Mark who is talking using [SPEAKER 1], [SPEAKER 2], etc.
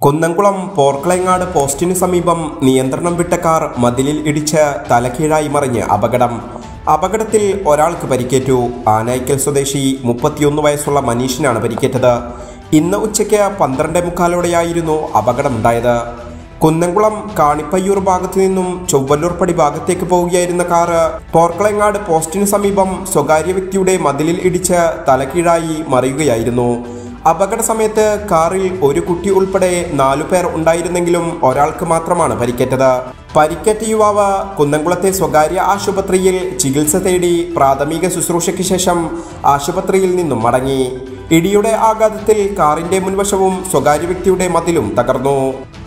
[SPEAKER 1] കുന്നംകുളം പോർക്കളയങ്ങാട് പോസ്റ്റിന് സമീപം നിയന്ത്രണം വിട്ട കാർ മതിലിൽ ഇടിച്ച് തലകീഴായി മറിഞ്ഞ് അപകടം അപകടത്തിൽ ഒരാൾക്ക് പരിക്കേറ്റു ആനായിക്കൽ സ്വദേശി മുപ്പത്തിയൊന്ന് വയസ്സുള്ള മനീഷിനാണ് പരിക്കേറ്റത് ഇന്ന് ഉച്ചയ്ക്ക് പന്ത്രണ്ടേ മുക്കാലോടെയായിരുന്നു അപകടമുണ്ടായത് കുന്നംകുളം കാണിപ്പയ്യൂർ ഭാഗത്തു നിന്നും ചൊവ്വല്ലൂർപ്പടി ഭാഗത്തേക്ക് പോവുകയായിരുന്ന കാറ് പോർക്കളങ്ങാട് പോസ്റ്റിന് സമീപം സ്വകാര്യ വ്യക്തിയുടെ മതിലിൽ ഇടിച്ച് തലകീഴായി മറിയുകയായിരുന്നു അപകട സമയത്ത് കാറിൽ ഒരു കുട്ടി ഉൾപ്പെടെ നാലു പേർ ഉണ്ടായിരുന്നെങ്കിലും ഒരാൾക്ക് മാത്രമാണ് പരിക്കേറ്റത് പരിക്കേറ്റ യുവാവ് കുന്നംകുളത്തെ സ്വകാര്യ ആശുപത്രിയിൽ ചികിത്സ തേടി പ്രാഥമിക ശുശ്രൂഷയ്ക്ക് ശേഷം ആശുപത്രിയിൽ നിന്നും മടങ്ങി ഇടിയുടെ ആഘാതത്തിൽ കാറിന്റെ മുൻവശവും സ്വകാര്യ വ്യക്തിയുടെ മതിലും തകർന്നു